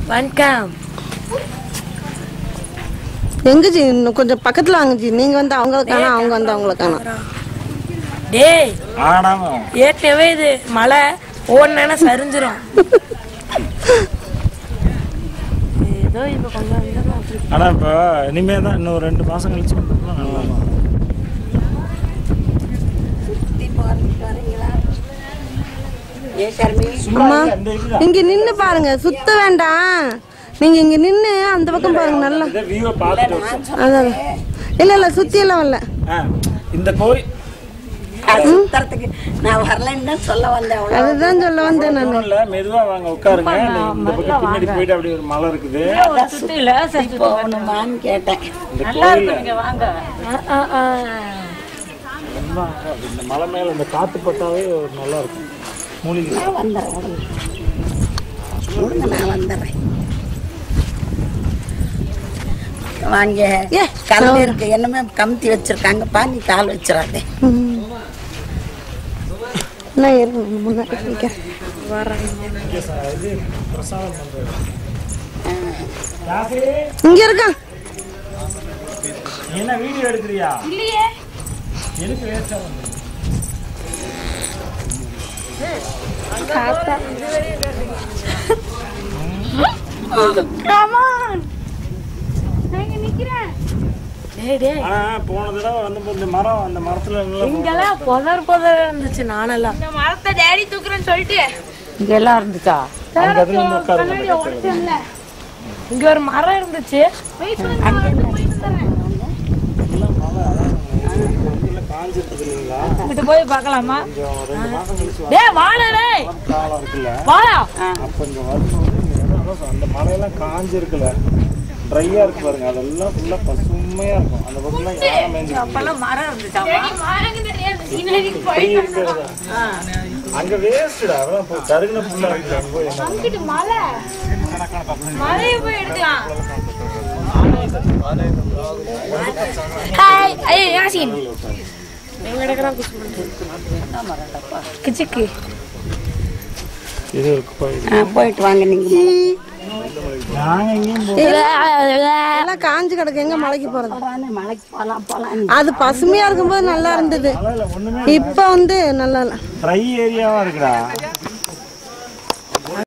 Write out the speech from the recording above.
வணக்கம் எங்க ஜி இன்னும் கொஞ்சம் பக்கத்துல வாங்க ஜி நீங்க வந்து அவங்கள காணோம் அவங்க வந்து அவங்கள காணோம் டேய் ஆடாம ஏற்கனவே இது மழை ஓடுனா சரிஞ்சிரும் ஏதோ இப்ப கொஞ்சம் கொஞ்சம் அப்படி ஆனா இப்போ இனிமே தான் இன்னும் ஒரு ரெண்டு மாசம் கழிச்சு பண்ணா நல்லா இருக்கும். சும்மா அம்மா இல்ல, இந்த இதுதான். இங்க நின்னு பாருங்க சுத்த வேண்டாம் நீங்க இங்க நின்னு அந்த பக்கம் பாருங்க நல்லா இதை வியூவை பார்த்துட்டு வச்சோம். அதான் இல்ல இல்ல சுத்தி எல்லாம் வரல ஆ, இந்த கோயில் சுத்தறதுக்கு நான் வரலன்னு தான் சொல்ல வந்தேன் அவ்வளோ அதுதான் சொல்ல வந்தேன் நான் ஒண்ணும் இல்ல மெதுவா வாங்க உட்காருங்க இந்த- இந்த பக்கம் பின்னாடி போயிட்டு அப்படி ஒரு மலை இருக்குது போகணுமான்னு கேட்டேன் இந்த கோயில்ல ஆ, ஆ, ஆ. ரொம்ப இந்த மலை மேல இந்த காத்து பட்டாவே ஒரு நல்லா இருக்கும் மூலிகை நான் வந்துடுறேன் உடனே உடனே நான் வந்துடுறேன் வாங்க ஏ, கல் இருக்கு என்னமே கமுத்தி வச்சிருக்காங்கப்பா நீ கால் வச்சிடாதே நான் இருங்க முன்னாடி நிக்கிறேன். இங்க ச- இது பிரசாதம் பண்றது யாரு? இங்க இருக்கான் நீ என்ன வீடியோ எடுக்கிறியா இல்லையே எதுக்கு வேஸ்டா வந்து டேய் டேய் ஆனா போன தடவை வந்து இந்த மரம் அந்த மரத்துல எல்லாம் இங்கெல்லாம் புதர் புதர் இருந்துச்சு நானெல்லாம் இங்க எல்லாம் இருந்துச்சா அங்க அதுல வந்து உட்காருங்க இங்க ஒரு மரம் இருந்துச்சு இதுல காஞ்சிருக்கு இல்லைங்களா இங்கிட்டு போய் பார்க்கலாமா கொஞ்சம் ரெண்டு மாசம் கழிச்சு டேய் வாழ டேய் வரும் காலம் இருக்குல்ல வாழா அப்ப இங்க வரும்போது இந்த இடம் எல்லாம் அந்த மலையெல்லாம் காஞ்சிருக்குல்ல ட்ரையா இருக்கு பாருங்க அதெல்லாம் ஃபுல்லா பசுமையா இருக்கும் அந்த பக்கம்லாம் யானை மேய்ஞ்சி அப்பெல்லாம் மரம் இருந்துச்சா இப்படி இருக்கிறது. அங்க வேஸ்டா அதான் இப்போ கருகின புல்லா இருக்கு அங்க போய் என்ன ஹாய் ஐயோ யாசின் எங்க எடுக்கறா கிச்சிக்கு இது இருக்கு போய் போயிட்டு வாங்க நீங்க நாங்க எங்கேயும் போ எல்லாம் காஞ்சு கிடக்கு எங்க மலைக்கு போறது போறானே மலைக்கு போலாம் போலாம் அது பசுமையா இருக்கும்போது நல்லா இருந்தது மலையில ஒண்ணுமே இப்ப வந்து நல்லா இல்ல ட்ரை ஏரியாவா இருக்குடா